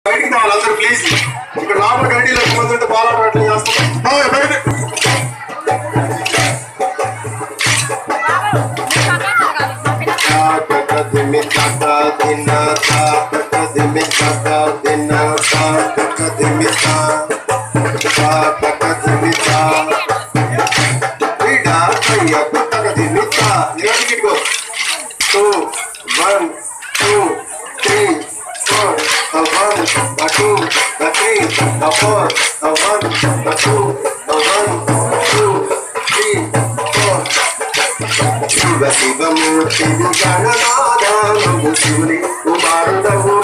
బయటికి రావాలి అందరూ ప్లీజ్ ఇక్కడ లోపల గడ్డీలో మంది ఉంటే బాలాటం చేస్తాం బాయ్, బయట Two, one, two, three, four, a one, a two, a three, a four, a one, a two, a one, two, three, four. Shiva Sivamurthy గణనాదానము శివుని కుమారుడవు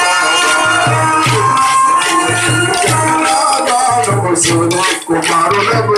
గణనాదానము శివుని కుమారుడవు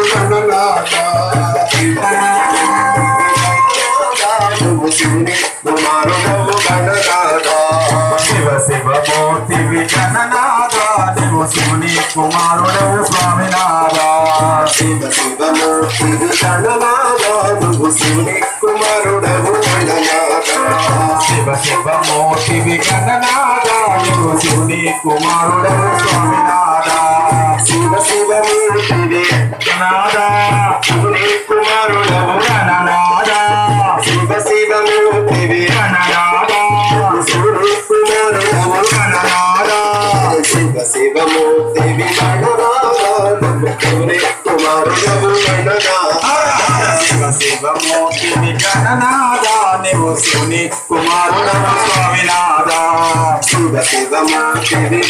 గణనాదానము శివుని కుమారుడవు గణనాదా శివ శివ మూర్తి విజననాథ నీవు శివుని కుమారుడవు స్వామినాథ శివ శివమూర్తి గణనాదానము శివుని కుమారుడవు గణనాదా శివ శివ మూర్తి విజననాథ నీవు శివుని కుమారుడవు స్వామినాథ శివ శివమూర్తి నాథ శివుని కుమారుడవు గణనాథ శివ శివమూర్తివి గణనాథ శివుని కుమారుడవు గణనాథ శివ శివమూర్తివి శివుని కుమారుడవు శివ శివ మూర్తి విజననాథ నీవు శివుని కుమారుడవు స్వామినాథ శివ శివమూర్తివి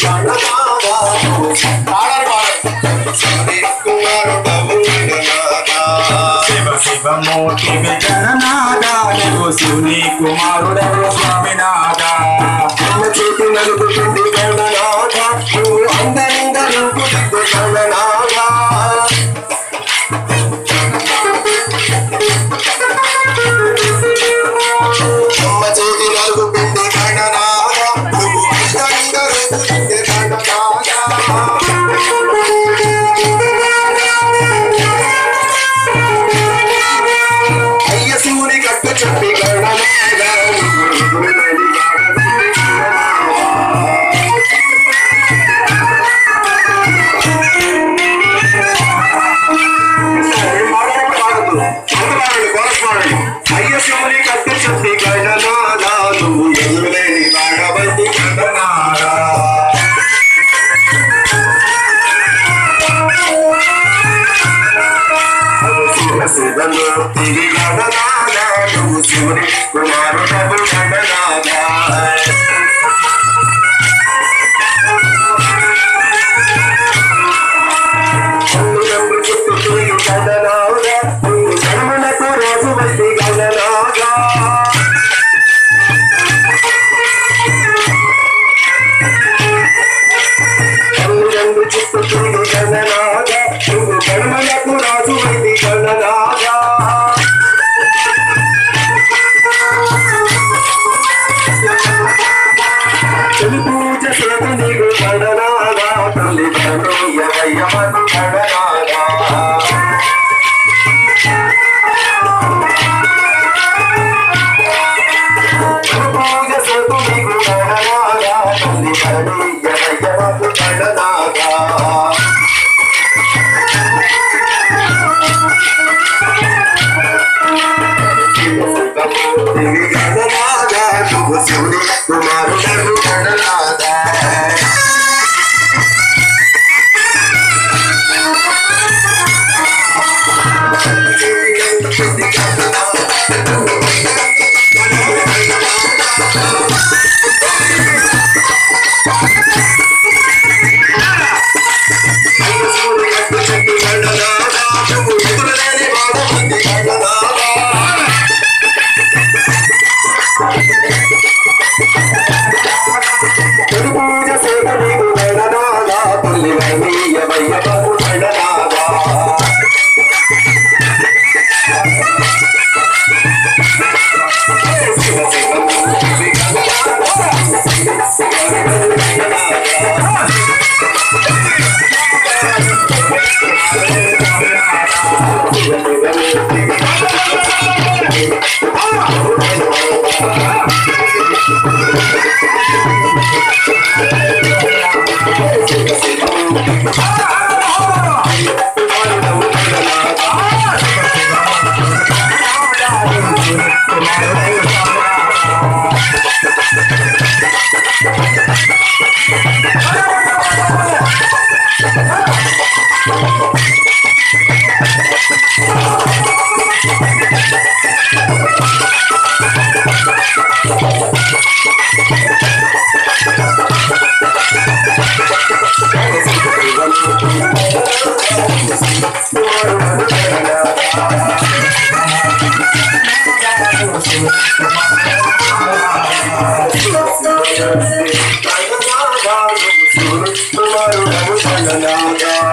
శివుని కుమారుడవు శివ శివ మూర్తి విజననాథ నీవు శివుని కుమారుడవు స్వామినాథ అమ్మ చేతి నలుగుతుంది గణనాథ నువ్వు అందరిందరూ గణనాథ అమ్మ చేతి నలుగు పిండి గణనాథ నువ్వు అందరిందరూ గణనాథ అయ్య శివుని కట్టు చెప్పి గణనాథ నువ్వు అయ్య శివుని కట్టు చెప్పి గణనాథ నువ్వు ఎదురులేని వాడవల్లి గణనాథ శివ శివమూర్తి గణనాథ నువ్వు శివుని కుమారుడవు గణనాథ కన్నులంబు చుట్టూ తిరిగి గణనాథ నువ్వు జన్మలకు రోజు వచ్చి గణనాథ కన్నులంబు చుట్టూ తిరిగి గణనాథ నువ్వు జన్మలకు రాజు వచ్చి గణనాథ తొలి పూజ చేత నీకు గణనాథ తల్లి ఎవయ్యమను గణనాథ పూజ సేతు నీకు గణనాథ తల్లి ఎవయ్యమను గణనాథ గణనాథ నువ్వు శివుని కుమారుడు గణనాథ గణనాథ